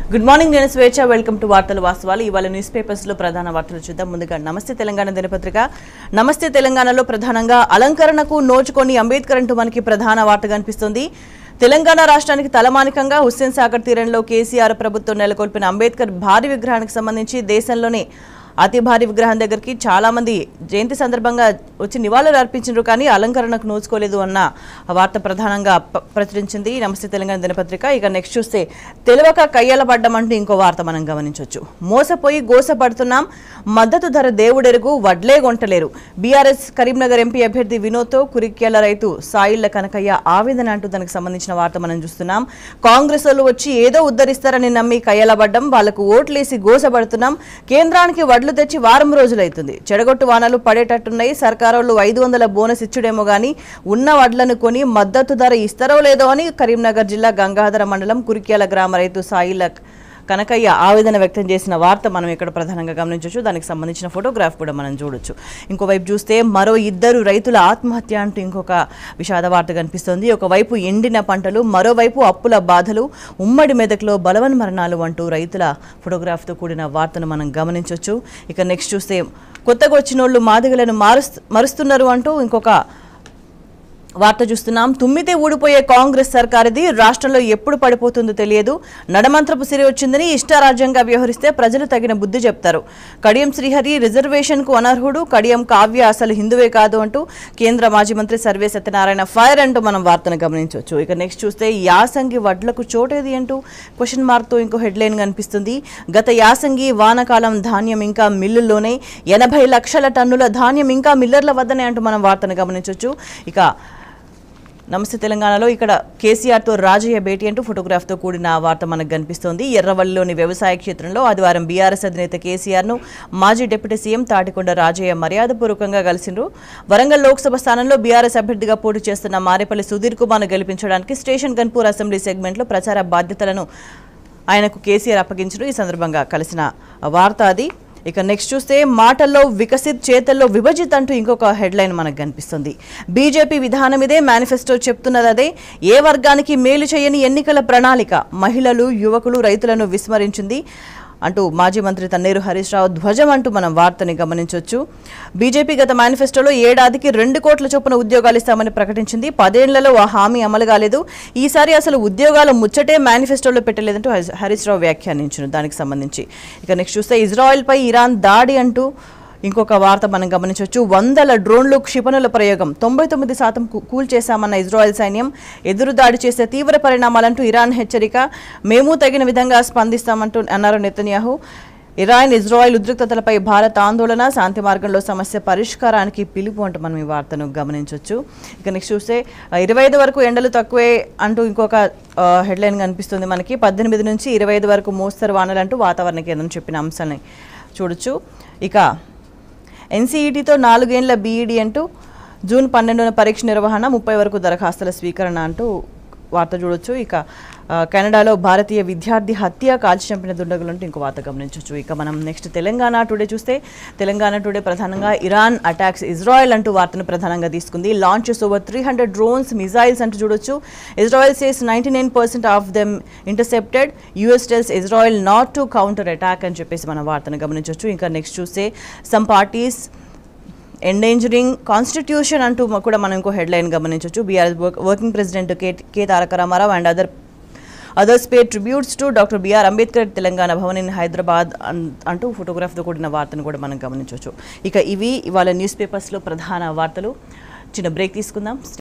good morning నేను స్వేచ్ఛ welcome to వార్తలు వాస్తవాలు ఇవాళ న్యూస్ పేపర్స్ లో ప్రధాన వార్తలు చూద్దాం ముందుగా నమస్తే తెలంగాణ దినపత్రిక నమస్తే తెలంగాణలో ప్రధానంగా అలంకరణకు నోచుకొని అంబేద్కర్ అంటూ మనకి ప్రధాన వార్త కనిపిస్తుంది తెలంగాణ రాష్ట్రానికి తలమానికంగా హుస్సేన్ సాగర్ తీరంలో కేసీఆర్ ప్రభుత్వం నెలకొల్పిన అంబేద్కర్ భారీ విగ్రహానికి సంబంధించి దేశంలోనే అతి భారీ విగ్రహం దగ్గరికి చాలా మంది జయంతి సందర్భంగా వచ్చి నివాళులు అర్పించారు కానీ అలంకరణకు నోచుకోలేదు అన్న వార్త ప్రధానంగా ప- ప్రచురించింది నమస్తే తెలంగాణ దినపత్రిక ఇక నెక్స్ట్ చూస్తే తెలివక కయ్యలబడ్డం అంటూ ఇంకో వార్త మనం గమనించవచ్చు మోసపోయి గోసపడుతున్నాం మద్దతు ధర దేవుడెరుగు వడ్లే గొంటలేరు బీఆర్ఎస్ కరీంనగర్ ఎంపీ అభ్యర్థి వినోద్తో కురిక్యాల రైతు సాయిళ్ల కనకయ్య ఆవేదన అంటూ దానికి సంబంధించిన వార్త మనం చూస్తున్నాం కాంగ్రెస్ వాళ్ళు వచ్చి ఏదో ఉద్ధరిస్తారని నమ్మి కయ్యలబడ్డం వాళ్లకు ఓట్లేసి గోసపడుతున్నాం కేంద్రానికి వడ్లు తెచ్చి వారం రోజులైతుంది చెడగొట్టు వానలు పడేటట్టున్నాయి సర్కారోళ్ళు ఐదు వందల బోనస్ ఇచ్చుడేమో గానీ ఉన్న వడ్లను కొని మద్దతు ధర ఇస్తారో లేదో అని కరీంనగర్ జిల్లా గంగాధర మండలం కురిక్యాల గ్రామ రైతు సాయిల కనకయ్య ఆవేదన వ్యక్తం చేసిన వార్త మనం ఇక్కడ ప్రధానంగా గమనించవచ్చు దానికి సంబంధించిన ఫోటోగ్రాఫ్ కూడా మనం చూడొచ్చు ఇంకోవైపు చూస్తే మరో ఇద్దరు రైతుల ఆత్మహత్య అంటూ ఇంకొక విషాద వార్త కనిపిస్తోంది ఒకవైపు ఎండిన పంటలు మరోవైపు అప్పుల బాధలు ఉమ్మడి మెదక్లో బలవన్ మరణాలు అంటూ రైతుల ఫోటోగ్రాఫ్తో కూడిన వార్తను మనం గమనించవచ్చు ఇక నెక్స్ట్ చూస్తే కొత్తగా వచ్చిన వాళ్ళు మాదిగలను మారుస్తు మరుస్తున్నారు అంటూ ఇంకొక వార్త చూస్తున్నాం తుమ్మితే ఊడిపోయే కాంగ్రెస్ సర్కారుది రాష్ట్రంలో ఎప్పుడు పడిపోతుందో తెలియదు నడమంత్రపు సిరి వచ్చిందని ఇష్టారాజ్యంగా వ్యవహరిస్తే ప్రజలు తగిన బుద్ధి చెప్తారు కడియం శ్రీహరి రిజర్వేషన్ కు అనర్హుడు కడియం కావ్య అసలు హిందువే కాదు అంటూ కేంద్ర మాజీ మంత్రి సర్వే సత్యనారాయణ ఫైర్ అంటూ మనం వార్తను గమనించవచ్చు ఇక నెక్స్ట్ చూస్తే యాసంగి వడ్లకు చోటేది అంటూ క్వశ్చన్ మార్క్తో ఇంకో హెడ్లైన్ కనిపిస్తుంది గత యాసంగి వానకాలం ధాన్యం ఇంకా మిల్లుల్లోనే ఎనభై లక్షల టన్నుల ధాన్యం ఇంకా మిల్లర్ల వద్దనే అంటూ మనం వార్తను గమనించవచ్చు ఇక నమస్తే తెలంగాణలో ఇక్కడ కేసీఆర్తో రాజయ్య భేటీ అంటూ ఫోటోగ్రాఫ్తో కూడిన ఆ వార్త మనకు కనిపిస్తోంది ఎర్రవల్లిలోని వ్యవసాయ క్షేత్రంలో ఆదివారం బీఆర్ఎస్ అధినేత కేసీఆర్ను మాజీ డిప్యూటీ సీఎం తాటికొండ రాజయ్య మర్యాదపూర్వకంగా కలిసిండ్రు వరంగల్ లోక్సభ స్థానంలో బీఆర్ఎస్ అభ్యర్థిగా పోటీ చేస్తున్న మారేపల్లి సుధీర్ కుమార్ను గెలిపించడానికి స్టేషన్ గన్పూర్ అసెంబ్లీ సెగ్మెంట్లో ప్రచార బాధ్యతలను ఆయనకు కేసీఆర్ అప్పగించడం ఈ సందర్భంగా కలిసిన వార్త అది ఇక నెక్స్ట్ చూస్తే మాటల్లో వికసిత్ చేతల్లో విభజిత్ అంటూ ఇంకొక హెడ్లైన్ మనకు కనిపిస్తుంది బీజేపీ విధానం ఇదే మేనిఫెస్టో చెప్తున్నది అదే ఏ వర్గానికి మేలు చేయని ఎన్నికల ప్రణాళిక మహిళలు యువకులు రైతులను విస్మరించింది అంటూ మాజీ మంత్రి తన్నేరు హరీష్ రావు ధ్వజం అంటూ మనం వార్తని గమనించవచ్చు బీజేపీ గత మేనిఫెస్టోలో ఏడాదికి రెండు కోట్ల చొప్పున ఉద్యోగాలు ఇస్తామని ప్రకటించింది పదేళ్లలో ఆ హామీ అమలు కాలేదు ఈసారి అసలు ఉద్యోగాల ముచ్చటే మేనిఫెస్టోలో పెట్టలేదంటూ హరీష్- హరీష్ రావు వ్యాఖ్యానించారు దానికి సంబంధించి ఇక నెక్స్ట్ చూస్తే ఇజ్రాయెల్పై ఇరాన్ దాడి అంటూ ఇంకొక వార్త మనం గమనించవచ్చు వందల డ్రోన్లు క్షిపణుల ప్రయోగం తొంభై తొమ్మిది శాతం కూ- కూల్చేశామన్న ఇజ్రాయెల్ సైన్యం ఎదురు దాడి చేసే తీవ్ర పరిణామాలంటూ ఇరాన్ హెచ్చరిక మేము తగిన విధంగా స్పందిస్తామంటూ అన్నారు నెతన్యాహు ఇరాన్ ఇజ్రాయెల్ ఉద్రిక్తతలపై భారత్ ఆందోళన శాంతి మార్గంలో సమస్య పరిష్కారానికి పిలుపు అంటూ మనం ఈ వార్తను గమనించవచ్చు ఇక నెక్స్ట్ చూస్తే ఇరవై ఐదు వరకు ఎండలు తక్కువే అంటూ ఇంకొక హెడ్లైన్ కనిపిస్తుంది మనకి పద్దెనిమిది నుంచి ఇరవై ఐదు వరకు మోస్తరు వానలు అంటూ వాతావరణ కేంద్రం చెప్పిన అంశాన్ని చూడొచ్చు ఇక ఎన్సీఈటీతో నాలుగేండ్ల బీఈడీ అంటూ జూన్ పన్నెండున పరీక్ష నిర్వహణ ముప్పై వరకు దరఖాస్తుల స్వీకరణ అంటూ వార్త చూడొచ్చు ఇక ఆ, కెనడాలో భారతీయ విద్యార్థి హత్య కాల్చి చంపిన దుండగులు అంటూ ఇంకో వార్త గమనించవచ్చు ఇక మనం నెక్స్ట్ తెలంగాణ టుడే చూస్తే తెలంగాణ టుడే ప్రధానంగా ఇరాన్ అటాక్స్ ఇజ్రాయెల్ అంటూ వార్తను ప్రధానంగా తీసుకుంది launches over three hundred drones missiles అంటూ చూడొచ్చు Israel says ninety nine percent of them intercepted US tells Israel not to counter attack అని చెప్పేసి మన వార్తను గమనించవచ్చు ఇంకా నెక్స్ట్ చూస్తే సమ్ పార్టీస్ ఎండేంజరింగ్ కాన్స్టిట్యూషన్ అంటూ మ- కూడా మనం ఇంకో హెడ్లైన్ గమనించవచ్చు BRS working president K K Taraka Ramarao and other others pay tributes to doctor BR Ambedkar Telangana Bhavan in Hyderabad అన్- అంటూ ఫోటోగ్రాఫ్తో కూడిన వార్తను కూడా మనం గమనించవచ్చు ఇక ఇవి ఇవాళ న్యూస్ పేపర్స్లో ప్రధాన వార్తలు చిన్న బ్రేక్ తీసుకుందాం